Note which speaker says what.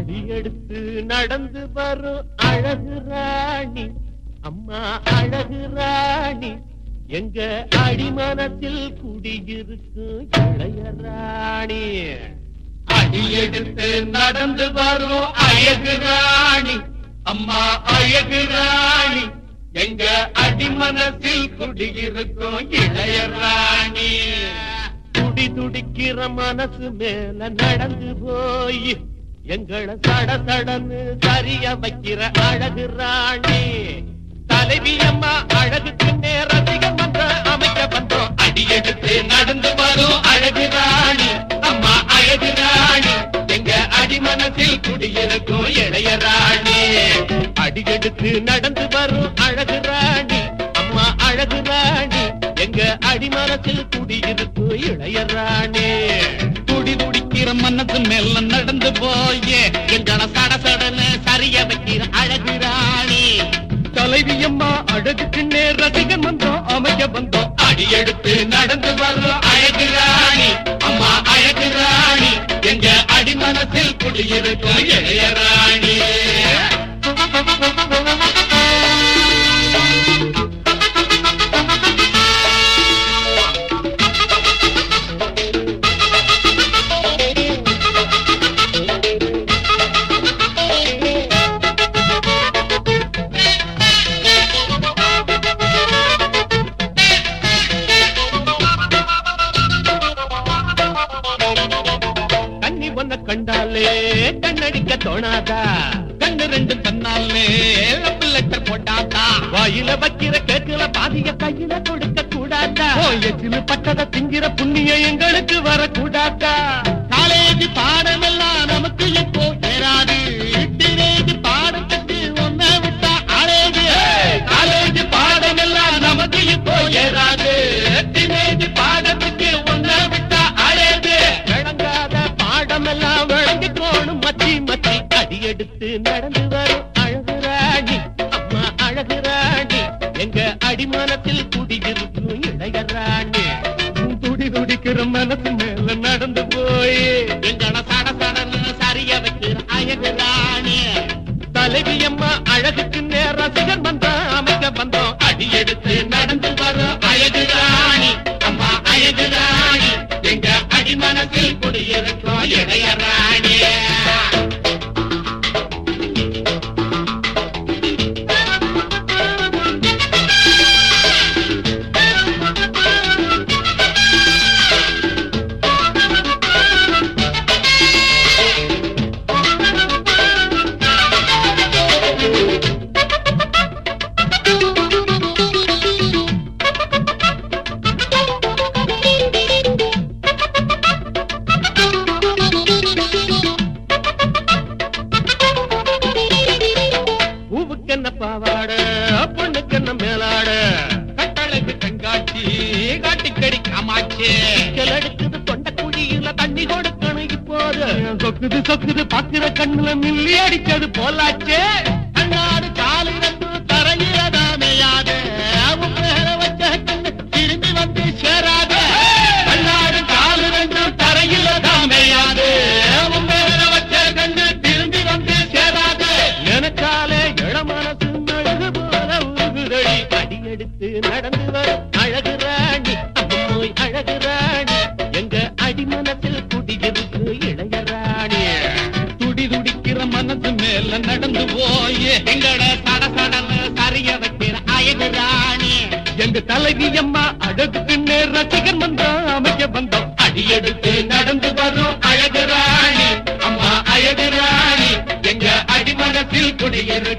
Speaker 1: அடியெடுத்து நடந்து வரும் அழகு ராணி அம்மா அழகு ராணி எங்க அடிமனத்தில் குடியிருக்கும் இளைய ராணி
Speaker 2: அடியெடுத்து நடந்து வரும் அழகு ராணி அம்மா அழகு ராணி எங்க அடிமனத்தில் குடியிருக்கும் இளைய ராணி
Speaker 1: துடி துடிக்கிற மனசு மேல நடந்து போய் எங்களை சட சடன்னு சரிய வைக்கிற அழகு ராணி தலைவி அம்மா அழகுக்கு நேரதிகம் மன்ற அமைக்க வந்தோம்
Speaker 2: அடியெடுத்து நடந்து வரும் அழகு ராணி அம்மா அழகு ராணி எங்க அடிமனத்தில் குடியிருக்கும் இளைய ராணி
Speaker 1: அடியெடுத்து நடந்து வரும் அழகு ராணி அம்மா அழகு ராணி எங்க அடிமனத்தில் குடியிருக்கும் இளைய ராணி
Speaker 2: துடி துடிக்கிற மனசு மேல நடந்து போயே எங்களை சட சடன்னு சரிய வைக்கிற அழகு ராணி
Speaker 1: தலைவி அம்மா அழகுக்கு நேர் ரசிகன் வந்தோம் அமைக்க வந்தோம்
Speaker 2: அடியெடுத்து நடந்து வரும் அழகு ராணி அம்மா அழகு ராணி எங்க அடிமனத்தில் குடியிருக்கும் இளைய ராணி
Speaker 1: கன்னி ஒன்ன கண்டாலே கண்ணடிக்க தோணாதா
Speaker 2: கண்ணு ரெண்டு தன்னாலே லவ் லெட்டர் போட்டாத்தா
Speaker 1: வாயில வைக்கிற கேக்குல பாதிய கையில கொடுக்க கூடாதா எச்சிலு பட்டத திங்கிற புண்ணியம் எங்களுக்கு வரக்கூடாதா
Speaker 2: காலேஜ் பாடமெல்லாம் நமக்கு இப்போ ஏறாது டீனேஜ் பாடத்துக்கு ஒன்ன விட்டா அழகு காலேஜ் பாடமெல்லாம் நமக்கு இப்போ ஏறாது டீனேஜ் பாடத்துக்கு ஒன்ன விட்டா அழகு
Speaker 1: விளங்காத பாடமெல்லாம் விளங்கி போணும் மச்சி மச்சி அடி எடுத்து நடந்து வரும் அழகு ராணி அம்மா அழகு ராணி எங்க அடிமனத்தில் குடியிருக்கும் இளைய ராணி துடி துடிக்கிற மனசு மேல நடந்து போய்
Speaker 2: எங்கட சட சடன்னு சரிய வைக்கிற அழகு ராணி
Speaker 1: தலைவி அம்மா அழகுக்கு நேர ரசிகன் வந்தா அமைக்க வந்தோம்
Speaker 2: அடியெடுத்து நடந்து வரும் அழகு ராணி அம்மா அழகு ராணி எங்க அடிமனத்தில் குடியிருக்கும் இளைய ராணி
Speaker 1: பூவுக்கு என்ன பாவாட பொண்ணுக்கு என்ன மேலாட
Speaker 2: கட்டழகு கண்காட்சி காட்டிக்கடி காமாட்சி
Speaker 1: கிளடுக்குது தொண்ட குழியில தண்ணி கொடுக்கணும் இப்போது சொக்குது சொக்குது பாக்குற கண்ணுல மில்லி அடிச்சது போலாச்சே
Speaker 2: கண்ணாடு காலு ரெண்டு தரையில தாமையாது அவன் மேல வச்ச கண்ணு திரும்பி வந்து சேராது கண்ணாடு காலு ரெண்டு தரையில தாமையாது அவன் மேல வச்ச கண்ணு திரும்பி வந்து சேராது
Speaker 1: எனக்காலே இளமனசு அழகு போல உருகுதடி அடி எடுத்து நடந்து வரும் அழகு ராணி அம்மோய் அழகு ராணி எங்க அடிமனத்தில் குடியிருக்கு இளைய ராணி
Speaker 2: துடி துடிக்கிற மனசு மேல நடந்து போய் எங்கட சட சடன்னு சரிய வைக்கிற அழகு ராணி
Speaker 1: எங்க தலைவி அம்மா அழகுக்கு நேர் ரசிகன் வந்தா அமைக்க வந்தோம்
Speaker 2: அடியெடுத்து நடந்து வரும் அழகு ராணி அம்மா அழகு ராணி எங்க அடிமனத்தில் குடியிருக்கும்